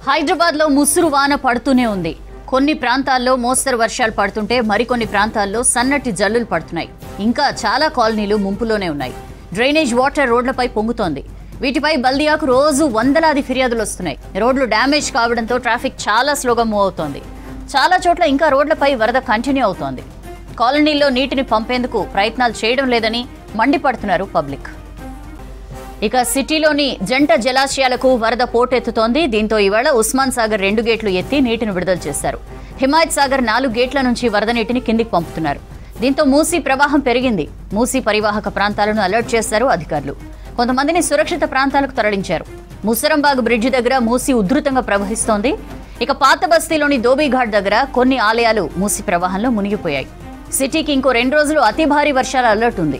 హైదరాబాద్ లో ముసురు వాన పడుతూనే ఉంది కొన్ని ప్రాంతాల్లో మోస్తరు వర్షాలు పడుతుంటే మరికొన్ని ప్రాంతాల్లో సన్నటి జల్లులు పడుతున్నాయి ఇంకా చాలా కాలనీలు ముంపులోనే ఉన్నాయి డ్రైనేజ్ వాటర్ రోడ్లపై పొంగుతోంది వీటిపై బల్దియాకు రోజు వందలాది ఫిర్యాదులు వస్తున్నాయి రోడ్లు డ్యామేజ్ కావడంతో ట్రాఫిక్ చాలా స్లోగా మూవ్ అవుతోంది చాలా చోట్ల ఇంకా రోడ్లపై వరద కంటిన్యూ అవుతోంది కాలనీల్లో నీటిని పంపేందుకు ప్రయత్నాలు చేయడం లేదని మండిపడుతున్నారు పబ్లిక్ ఇక సిటీలోని జంట జలాశయాలకు వరద పోటెత్తుతోంది దీంతో ఇవాళ ఉస్మాన్ సాగర్ రెండు గేట్లు ఎత్తి నీటిని విడుదల చేశారు హిమాయత్ సాగర్ నాలుగు గేట్ల నుంచి వరద నీటిని కిందికి పంపుతున్నారు దీంతో మూసీ ప్రవాహం పెరిగింది మూసీ పరివాహక ప్రాంతాలను అలర్ట్ చేశారు అధికారులు కొంతమందిని సురక్షిత ప్రాంతాలకు తరలించారు ముసరంబాగ్ బ్రిడ్జి దగ్గర మూసీ ఉధృతంగా ప్రవహిస్తోంది ఇక పాత బస్తీలోని దోబీఘాట్ దగ్గర కొన్ని ఆలయాలు మూసీ ప్రవాహంలో మునిగిపోయాయి సిటీకి ఇంకో రెండు రోజులు అతి భారీ వర్షాల అలర్ట్ ఉంది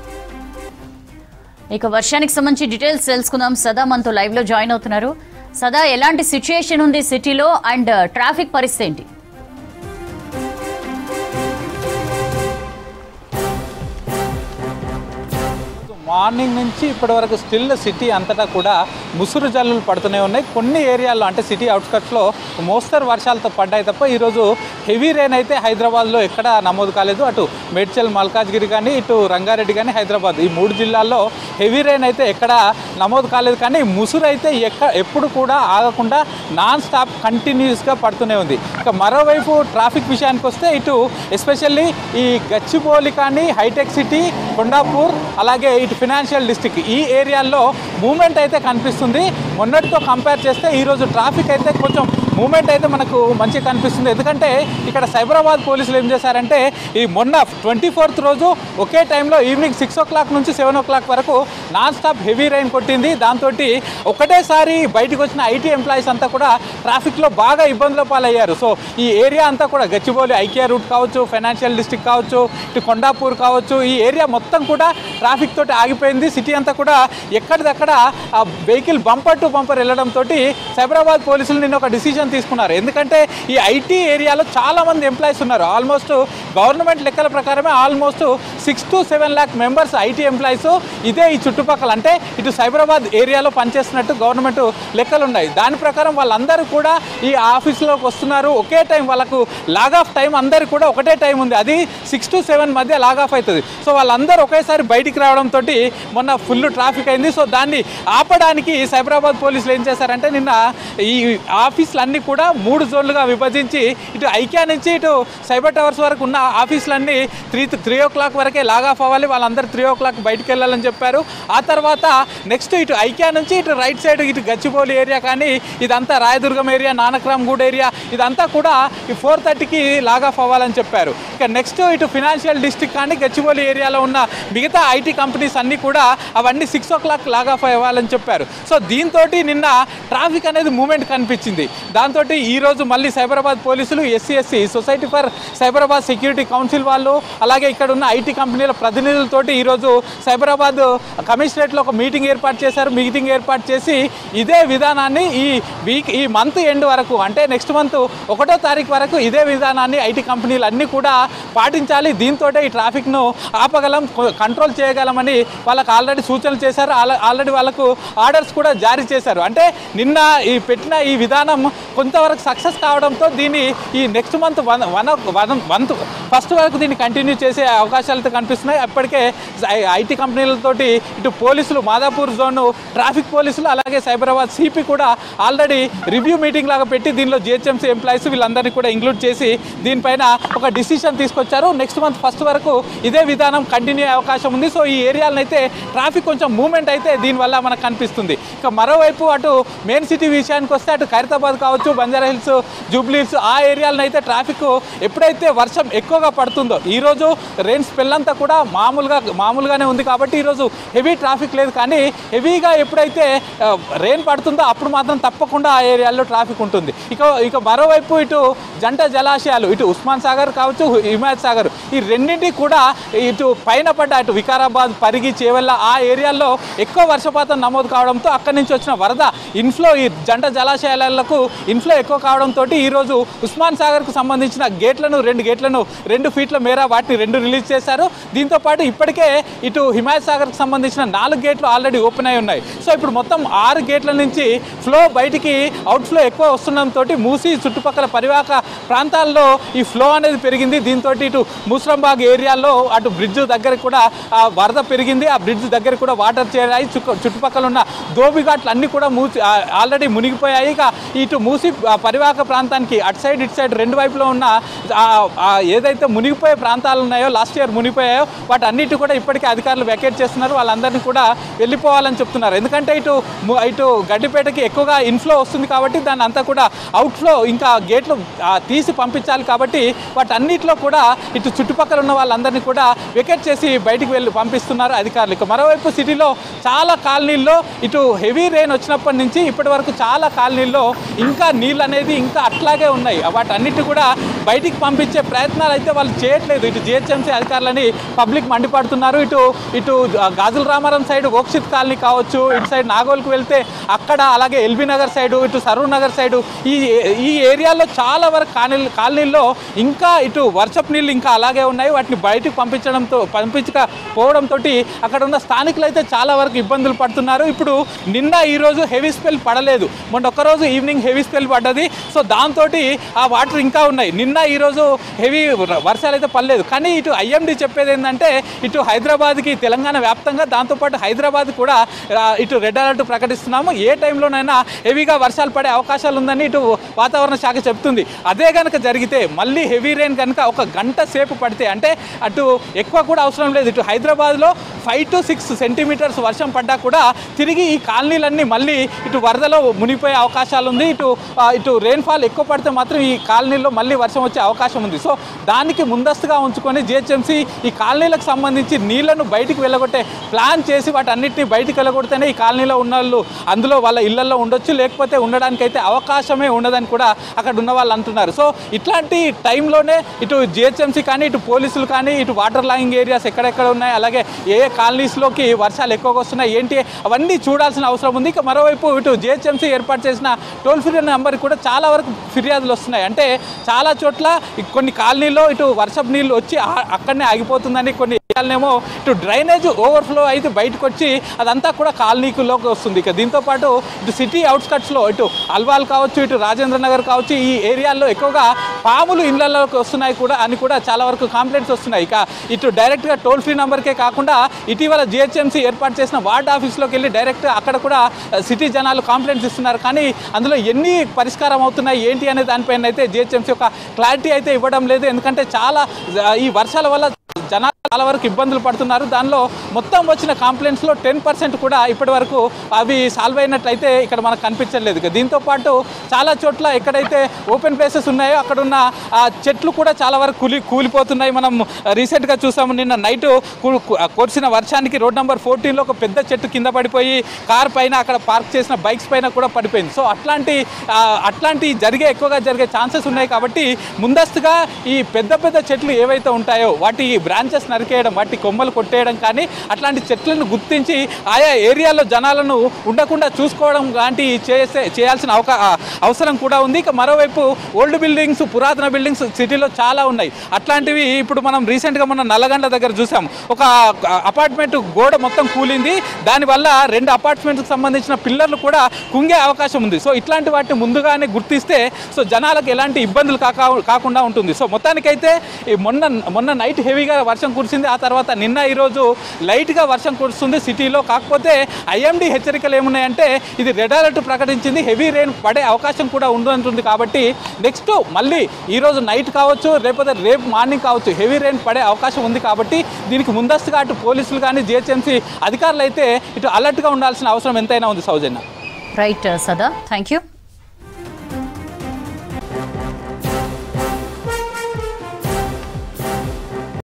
ఇక వర్షానికి సంబంధించి డీటెయిల్స్ తెలుసుకుందాం సదా మనతో లైవ్ లో జాయిన్ అవుతున్నారు సదా ఎలాంటి సిచ్యుయేషన్ ఉంది సిటీలో అండ్ ట్రాఫిక్ పరిస్థితి ఏంటి మార్నింగ్ నుంచి ఇప్పటి వరకు స్టిల్ సిటీ అంతటా కూడా ముసురు జల్లులు పడుతూనే ఉన్నాయి కొన్ని ఏరియాల్లో అంటే సిటీ అవుట్స్కట్స్లో మోస్తరు వర్షాలతో పడ్డాయి తప్ప ఈరోజు హెవీ రెయిన్ అయితే హైదరాబాద్లో ఎక్కడ నమోదు కాలేదు అటు మేడ్చల్ మల్కాజ్గిరి కానీ ఇటు రంగారెడ్డి కానీ హైదరాబాద్ ఈ మూడు జిల్లాల్లో హెవీ రెయిన్ అయితే ఎక్కడ నమోదు కాలేదు కానీ ముసురు అయితే ఎక్క ఎప్పుడు కూడా ఆగకుండా నాన్ స్టాప్ కంటిన్యూస్గా పడుతూనే ఉంది ఇక మరోవైపు ట్రాఫిక్ విషయానికి వస్తే ఇటు ఎస్పెషల్లీ ఈ గచ్చిబౌలి కానీ హైటెక్ సిటీ కొండాపూర్ అలాగే ఇటు ఫినాన్షియల్ డిస్టిక్ ఈ ఏరియాల్లో మూమెంట్ అయితే కనిపిస్తుంది మొన్నటితో కంపేర్ చేస్తే ఈరోజు ట్రాఫిక్ అయితే కొంచెం మూమెంట్ అయితే మనకు మంచిగా కనిపిస్తుంది ఎందుకంటే ఇక్కడ సైబరాబాద్ పోలీసులు ఏం చేశారంటే ఈ మొన్న ట్వంటీ ఫోర్త్ రోజు ఒకే టైంలో ఈవినింగ్ సిక్స్ ఓ క్లాక్ నుంచి సెవెన్ ఓ క్లాక్ వరకు నాన్ స్టాప్ హెవీ రైన్ కొట్టింది దాంతో ఒకటేసారి బయటకు వచ్చిన ఐటీ ఎంప్లాయీస్ అంతా కూడా ట్రాఫిక్లో బాగా ఇబ్బందుల పాలయ్యారు సో ఈ ఏరియా అంతా కూడా గచ్చిబౌలి ఐకియా రూట్ కావచ్చు ఫైనాన్షియల్ డిస్ట్రిక్ట్ కావచ్చు ఇటు కొండాపూర్ కావచ్చు ఈ ఏరియా మొత్తం కూడా ట్రాఫిక్ తోటి ఆగిపోయింది సిటీ అంతా కూడా ఎక్కడిదక్కడ ఆ వెహికల్ బంపర్ టు బంపర్ వెళ్ళడంతో సైబరాబాద్ పోలీసులు నిన్న ఒక డిసిజన్ తీసుకున్నారు ఎందుకంటే ఈ ఐటీ ఏరియాలో చాలా మంది ఎంప్లాయీస్ ఉన్నారు ఆల్మోస్ట్ గవర్నమెంట్ లెక్కల ప్రకారమే almost six to seven lakh members IT employees ఇదే ఈ చుట్టుపక్కల అంటే ఇటు సైబరాబాద్ ఏరియాలో పనిచేస్తున్నట్టు గవర్నమెంట్ లెక్కలు ఉన్నాయి దాని ప్రకారం వాళ్ళందరూ కూడా ఈ ఆఫీస్లోకి వస్తున్నారు ఒకే టైం వాళ్ళకు లాగ్ ఆఫ్ టైం అందరికి కూడా ఒకటే టైం ఉంది అది సిక్స్ టు సెవెన్ మధ్య లాగ్ ఆఫ్ అవుతుంది సో వాళ్ళందరూ ఒకేసారి బయటికి రావడంతో మొన్న ఫుల్ ట్రాఫిక్ అయింది సో దాన్ని ఆపడానికి సైబరాబాద్ పోలీసులు ఏం చేశారంటే నిన్న ఈ ఆఫీసులన్నీ కూడా మూడు జోన్లుగా విభజించి ఇటు ఐక్యా నుంచి ఇటు సైబర్ టవర్స్ వరకు ఉన్న ఆఫీసులన్నీ త్రీ త్రీ ఓ క్లాక్ వరకే లాగ్ ఆఫ్ అవ్వాలి వాళ్ళందరూ త్రీ ఓ క్లాక్ బయటికి వెళ్ళాలని చెప్పారు ఆ తర్వాత నెక్స్ట్ ఇటు ఐక్యా నుంచి ఇటు రైట్ సైడ్ ఇటు గచ్చిబౌలి ఏరియా కానీ ఇదంతా రాయదుర్గం ఏరియా నానక్రామ్గూడ్ ఏరియా ఇదంతా కూడా ఈ ఫోర్ థర్టీకి లాగ్ ఆఫ్ అవ్వాలని చెప్పారు ఇక నెక్స్ట్ ఇటు ఫినాన్షియల్ డిస్ట్రిక్ట్ కానీ గచ్చిబౌలి ఏరియాలో ఉన్న మిగతా ఐటీ కంపెనీస్ అన్నీ కూడా అవన్నీ six o'clock log off అవ్వాలని చెప్పారు సో దీంతో నిన్న ట్రాఫిక్ అనేది మూమెంట్ కనిపించింది దాంతో ఈరోజు మళ్ళీ సైబరాబాద్ పోలీసులు SC SC society for Cyberabad security council వాళ్ళు అలాగే ఇక్కడ ఉన్న ఐటీ కంపెనీల ప్రతినిధులతోటి ఈరోజు సైబరాబాద్ కమిషనరేట్లో ఒక మీటింగ్ ఏర్పాటు చేశారు మీటింగ్ ఏర్పాటు చేసి ఇదే విధానాన్ని ఈ వీక్ ఈ మంత్ ఎండ్ వరకు అంటే నెక్స్ట్ మంత్ ఒకటో తారీఖు వరకు ఇదే విధానాన్ని ఐటీ కంపెనీలు అన్నీ కూడా పాటించాలి దీంతో ఈ ట్రాఫిక్ను ఆపగలం కంట్రోల్ చేయగలమని వాళ్ళకి ఆల్రెడీ సూచనలు చేశారు ఆల- ఆల్రెడీ వాళ్ళకు ఆర్డర్స్ కూడా జారీ చేశారు అంటే నిన్న ఈ పెట్టిన ఈ విధానం కొంతవరకు సక్సెస్ కావడంతో దీన్ని ఈ next month one one one month first వరకు దీన్ని కంటిన్యూ చేసే అవకాశాలు అయితే కనిపిస్తున్నాయి అప్పటికే ఐ- ఐటీ కంపెనీలతోటి ఇటు పోలీసులు మాదాపూర్ జోన్ ట్రాఫిక్ పోలీసులు అలాగే సైబరాబాద్ సిపి కూడా ఆల్రెడీ రివ్యూ మీటింగ్ లాగా పెట్టి దీనిలో జిహెచ్ఎంసీ ఎంప్లాయీస్ వీళ్ళందరినీ కూడా ఇంక్లూడ్ చేసి దీనిపైన ఒక డిసిషన్ తీసుకొచ్చారు నెక్స్ట్ మంత్ ఫస్ట్ వరకు ఇదే విధానం కంటిన్యూ అయ్యే అవకాశం ఉంది సో ఈ ఏరియాలను అయితే ట్రాఫిక్ కొంచెం మూవ్మెంట్ అయితే దీనివల్ల మనకు కనిపిస్తుంది ఇక మరోవైపు అటు మెయిన్ సిటీ విషయానికి వస్తే అటు ఖైరతాబాద్ కావచ్చు బంజారా హిల్స్ జూబ్లీ హిల్స్ ఆ ఏరియాలను అయితే ట్రాఫిక్ ఎప్పుడైతే వర్షం ఎక్కువగా పడుతుందో ఈరోజు రెయిన్ స్పెల్ అంతా కూడా మామూలుగా మామూలుగానే ఉంది కాబట్టి ఈరోజు హెవీ ట్రాఫిక్ లేదు కానీ హెవీగా ఎప్పుడైతే రెయిన్ పడుతుందో అప్పుడు మాత్రం తప్పకుండా ఆ ఏరియాలో ట్రాఫిక్ ఉంటుంది ఇక ఇక మరోవైపు ఇటు జంట జలాశయాలు ఇటు ఉస్మాన్ సాగర్ కావచ్చు హిమాయత్ సాగర్ ఈ రెండింటి కూడా ఇటు పైన పడ్డ అటు వికారాబాద్ పరిగి చేవెళ్ళ ఆ ఏరియాల్లో ఎక్కువ వర్షపాతం నమోదు కావడంతో అక్కడి నుంచి వచ్చిన వరద ఇన్ఫ్లో ఈ జంట జలాశయాలకు ఇన్ఫ్లో ఎక్కువ కావడంతో ఈరోజు ఉస్మాన్ సాగర్కు సంబంధించిన గేట్లను రెండు గేట్లను రెండు ఫీట్ల మేర వాటిని రెండు రిలీజ్ చేశారు దీంతో పాటు ఇప్పటికే ఇటు హిమాయత్ సాగర్కు సంబంధించిన నాలుగు గేట్లు ఆల్రెడీ ఓపెన్ అయి ఉన్నాయి సో ఇప్పుడు మొత్తం ఆరు గేట్ల నుంచి ఫ్లో బయటికి అవుట్ ఫ్లో ఎక్కువ వస్తుండడంతో మూసి చుట్టుపక్కల పరివాహక ప్రాంతాల్లో ఈ ఫ్లో అనేది పెరిగింది దీంతో ఇటు మూసరంబాగ్ ఏరియాలో అటు బ్రిడ్జ్ దగ్గర కూడా ఆ వరద పెరిగింది ఆ బ్రిడ్జ్ దగ్గర కూడా వాటర్ చేరాయి చుక్క- చుట్టుపక్కల ఉన్న దోబిఘాట్లు అన్నీ కూడా మూసి ఆ, ఆల్రెడీ మునిగిపోయాయి ఇక ఇటు మూసి ఆ, పరివాహక ప్రాంతానికి అటు సైడ్ ఇటు సైడ్ రెండు వైపులో ఉన్న ఆ, ఆ, ఏదైతే మునిగిపోయే ప్రాంతాలు ఉన్నాయో లాస్ట్ ఇయర్ మునిగిపోయాయో వాటి అన్నిటి కూడా ఇప్పటికే అధికారులు వెకేట్ చేస్తున్నారు వాళ్ళందరినీ కూడా వెళ్ళిపోవాలని చెప్తున్నారు ఎందుకంటే ఇటు ము- ఇటు గడ్డిపేటకి ఎక్కువగా ఇన్ఫ్లో వస్తుంది కాబట్టి దాన్ని అంతా కూడా అవుట్ఫ్లో ఇంకా గేట్లు ఆ, తీసి పంపించాలి కాబట్టి వాటన్నిటిలో కూడా ఇటు చుట్టుపక్కల ఉన్న వాళ్ళందరినీ కూడా వెకేట్ చేసి బయటికి వెళ్ళి పంపిస్తున్నారు అధికారులు ఇక మరోవైపు సిటీలో చాలా కాలనీల్లో ఇటు హెవీ రెయిన్ వచ్చినప్పటి నుంచి ఇప్పటి వరకు చాలా కాలనీల్లో ఇంకా నీళ్ళు అనేది ఇంకా అట్లాగే ఉన్నాయి వాటన్నిటి కూడా బయటికి పంపించే ప్రయత్నాలు అయితే వాళ్ళు చేయట్లేదు ఇటు జిహెచ్ఎంసీ అధికారులని పబ్లిక్ మండిపడుతున్నారు ఇటు ఇటు గాజుల రామారం సైడ్ ఓక్షిత్ కాలనీ కావచ్చు ఇటు సైడ్ నాగోల్కి వెళ్తే అక్కడ అలాగే ఎల్బీ నగర్ సైడు ఇటు సరూర్ నగర్ సైడు ఈ ఈ ఏరియాలో చాలా వరకు కాలనీ కాలనీల్లో ఇంకా ఇటు వర్షపు నీళ్ళు ఇంకా అలాగే ఉన్నాయి వాటిని బయటికి పంపించడంతో పంపించకపోవడంతో అక్కడ ఉన్న స్థానికులు అయితే చాలా వరకు ఇబ్బందులు పడుతున్నారు ఇప్పుడు నిన్న ఈ రోజు హెవీ స్పెల్ పడలేదు మొన్న ఒక్కరోజు ఈవినింగ్ హెవీ స్పెల్ పడ్డది సో దాంతో ఆ వాటర్ ఇంకా ఉన్నాయి నిన్న ఈ రోజు హెవీ వర్షాలు అయితే పడలేదు కానీ ఇటు ఐఎండి చెప్పేది ఏంటంటే ఇటు హైదరాబాద్కి తెలంగాణ వ్యాప్తంగా దాంతోపాటు హైదరాబాద్ కూడా ఆ, ఇటు రెడ్ అలర్ట్ ప్రకటిస్తున్నాము ఏ టైంలోనైనా హెవీగా వర్షాలు పడే అవకాశాలు ఉందని ఇటు వాతావరణ శాఖ చెప్తుంది అదే కనుక జరిగితే మళ్ళీ హెవీ రెయిన్ కనుక ఒక గంట సేపు పడితే అంటే అటు ఎక్కువ కూడా అవసరం లేదు ఇటు హైదరాబాద్లో ఫైవ్ టు సిక్స్ సెంటీమీటర్స్ వర్షం పడ్డా కూడా తిరిగి ఈ కాలనీలన్నీ మళ్ళీ ఇటు వరదలో మునిగిపోయే అవకాశాలు ఉంది ఇటు ఆ, ఇటు రెయిన్ఫాల్ ఎక్కువ పడితే మాత్రం ఈ కాలనీలో మళ్ళీ వర్షం వచ్చే అవకాశం ఉంది సో దానికి ముందస్తుగా ఉంచుకొని జిహెచ్ఎంసీ ఈ కాలనీలకు సంబంధించి నీళ్లను బయటికి వెళ్ళగొట్టే ప్లాన్ చేసి వాటన్నిటిని బయటికి వెళ్ళగొడితేనే ఈ కాలనీలో ఉన్న వాళ్ళు అందులో వాళ్ళ ఇళ్లలో ఉండొచ్చు లేకపోతే ఉండడానికైతే అవకాశమే ఉండదని కూడా అక్కడ ఉన్న వాళ్ళు అంటున్నారు సో ఇట్లాంటి టైంలోనే ఇటు జిహెచ్ఎంసీ కానీ ఇటు పోలీసులు కానీ ఇటు వాటర్ లాగింగ్ ఏరియాస్ ఎక్కడెక్కడ ఉన్నాయి అలాగే ఏ ఏ కాలనీస్లోకి వర్షాలు ఎక్కువగా వస్తున్నాయి ఏంటి అవన్నీ చూడాల్సిన అవసరం ఉంది ఇక మరోవైపు ఇటు జిహెచ్ఎంసీ ఏర్పాటు చేసిన టోల్ ఫ్రీ నెంబర్ కూడా చాలా వరకు ఫిర్యాదులు వస్తున్నాయి అంటే చాలా చోట్ల ఈ కొన్ని కాలనీలో ఇటు వర్షపు నీళ్ళు వచ్చి ఆ- అక్కడనే ఆగిపోతుందని కొన్ని ఏరియాలనేమో ఇటు డ్రైనేజ్ ఓవర్ఫ్లో అయితే బయటకు వచ్చి అదంతా కూడా కాలనీకుల్లోకి వస్తుంది ఇక దీంతో పాటు ఇటు సిటీ అవుట్స్కట్స్లో ఇటు అల్వాల్ కావచ్చు ఇటు రాజేంద్ర నగర్ కావచ్చు ఈ ఏరియాల్లో ఎక్కువగా పాములు ఇళ్లలోకి వస్తున్నాయి కూడా అని కూడా చాలా వరకు కంప్లైంట్స్ వస్తున్నాయి ఇక ఇటు డైరెక్ట్గా టోల్ ఫ్రీ నెంబర్కే కాకుండా ఇటీవల జిహెచ్ఎంసీ ఏర్పాటు చేసిన వార్డ్ ఆఫీస్లోకి వెళ్ళి డైరెక్ట్ అక్కడ కూడా ఆ, సిటీ జనాలు కంప్లైంట్స్ ఇస్తున్నారు కానీ అందులో ఎన్ని పరిష్కారం అవుతున్నాయి ఏంటి అనే దానిపైన అయితే జిహెచ్ఎంసీ ఒక క్లారిటీ అయితే ఇవ్వడం లేదు ఎందుకంటే చాలా ఆ, ఈ వర్షాల వల్ల జనాలు చాలా వరకు ఇబ్బందులు పడుతున్నారు దానిలో మొత్తం వచ్చిన కంప్లైంట్స్లో టెన్ పర్సెంట్ కూడా ఇప్పటి వరకు అవి సాల్వ్ అయినట్లయితే ఇక్కడ మనకు కనిపించట్లేదు ఇక దీంతో పాటు చాలా చోట్ల ఎక్కడైతే ఓపెన్ ప్లేసెస్ ఉన్నాయో అక్కడ ఉన్న ఆ చెట్లు కూడా చాలా వరకు కూలి కూలిపోతున్నాయి మనం రీసెంట్గా చూసాము నిన్న నైట్ కురిసిన వర్షానికి రోడ్ నెంబర్ ఫోర్టీన్లో ఒక పెద్ద చెట్టు కింద పడిపోయి కార్ పైన అక్కడ పార్క్ చేసిన బైక్స్ పైన కూడా పడిపోయింది సో అట్లాంటి ఆ, అట్లాంటి జరిగే ఎక్కువగా జరిగే ఛాన్సెస్ ఉన్నాయి కాబట్టి ముందస్తుగా ఈ పెద్ద పెద్ద చెట్లు ఏవైతే ఉంటాయో వాటి బ్రాంచెస్ నరికేయడం వాటి కొమ్మలు కొట్టేయడం కానీ అట్లాంటి చెట్లను గుర్తించి ఆయా ఏరియాలో జనాలను ఉండకుండా చూసుకోవడం లాంటి చేసే చేయాల్సిన అవకా ఆ, అవసరం కూడా ఉంది ఇక మరోవైపు ఓల్డ్ బిల్డింగ్స్ పురాతన బిల్డింగ్స్ సిటీలో చాలా ఉన్నాయి అట్లాంటివి ఇప్పుడు మనం రీసెంట్గా మన నల్లగండ్ల దగ్గర చూసాం ఒక అపార్ట్మెంట్ గోడ మొత్తం కూలింది దానివల్ల రెండు అపార్ట్మెంట్కి సంబంధించిన పిల్లర్లు కూడా కుంగే అవకాశం ఉంది సో ఇట్లాంటి వాటిని ముందుగానే గుర్తిస్తే సో జనాలకు ఎలాంటి ఇబ్బందులు కాకా కాకుండా ఉంటుంది సో మొత్తానికైతే ఈ మొన్న మొన్న నైట్ హెవీగా వర్షం కురిసింది ఆ తర్వాత నిన్న ఈరోజు లైట్గా వర్షం కురుస్తుంది సిటీలో కాకపోతే ఐఎండి హెచ్చరికలు ఏమున్నాయంటే ఇది రెడ్ అలర్ట్ ప్రకటించింది హెవీ రెయిన్ పడే అవకాశం కూడా ఉందంటుంది కాబట్టి నెక్స్ట్ మళ్ళీ ఈరోజు నైట్ కావచ్చు లేకపోతే రేపు మార్నింగ్ కావచ్చు హెవీ రెయిన్ పడే అవకాశం ఉంది కాబట్టి దీనికి ముందస్తుగా అటు పోలీసులు కానీ జిహెచ్ఎంసీ అధికారులు అయితే ఇటు అలర్ట్గా ఉండాల్సిన అవసరం ఎంతైనా ఉంది Soujanya right Sada thank you